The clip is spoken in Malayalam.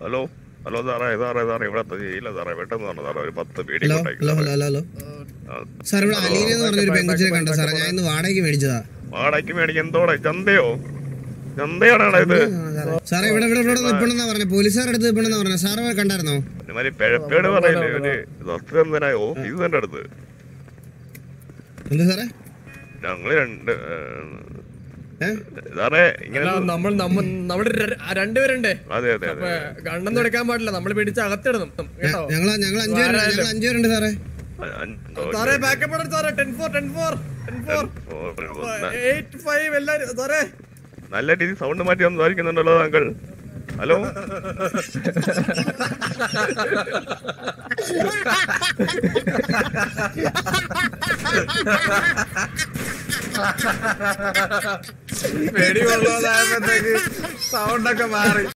ഹലോ ഹലോ സാറേ സാറേ സാറേ ഇവിടെ ഇല്ല സാറേ പെട്ടെന്ന് പറഞ്ഞു സാറേ ഒരു പത്ത് പേടി ഹലോ കൊണ്ടാക്കി hello hello hello hello sir ഇവിടെ അലീന എന്ന് പറഞ്ഞൊരു പെങ്കുച്ചിനെ കണ്ടോ സാറേ ഞാൻ ഇന്ന് വാടകയ്ക്ക് മേടിച്ചതാ വാടകയ്ക്ക് മേടിക്കാൻ എന്തോടെ ചന്തയോ ചന്തയാണോ ഇത് സാറേ ഇവിടെ ഇവിടെ ഇവിടെ നിൽപ്പണെന്നാ പറഞ്ഞ പോലീസുകാരുടെ അടുത്ത് നിൽപ്പണെന്നാ പറഞ്ഞ സാറ് കണ്ടായിരുന്നോ ഒരുമാതിരി പിഴപ്പേട് പറയില്ലേ ഒരു സത്യസന്ധനായ ഓഫീസ് തന്നെ അടുത്ത് എന്താ സാറേ ഞങ്ങള് രണ്ട് ഏ? സാറേ ഇങ്ങനെ അല്ല, നമ്മൾ നമ്മ- നമ്മുടെ ര- രണ്ടുപേരുണ്ടേ അതെ അതെ അപ്പൊ അതെ കണ്ണെന്ന് എടുക്കാൻ പാടില്ല നമ്മൾ പിടിച്ച് അകത്തിടണം കേട്ടോ ഞങ്ങൾ ഞങ്ങൾ അഞ്ചു പേരുണ്ട് ഞങ്ങൾ അഞ്ചു പേരുണ്ട് സാറേ സാറേ ബാക്കപ്പ് ആണ് സാറേ ten four ten four ten four eight five എല്ലാരും സാറേ നല്ല രീതിയിൽ സൗണ്ട് മാറ്റി സംസാരിക്കുന്നുണ്ടല്ലോ താങ്കൾ ഹലോ വെടി കൊള്ളാതായപ്പോഴത്തേക്ക് സൗണ്ടൊക്കെ മാറി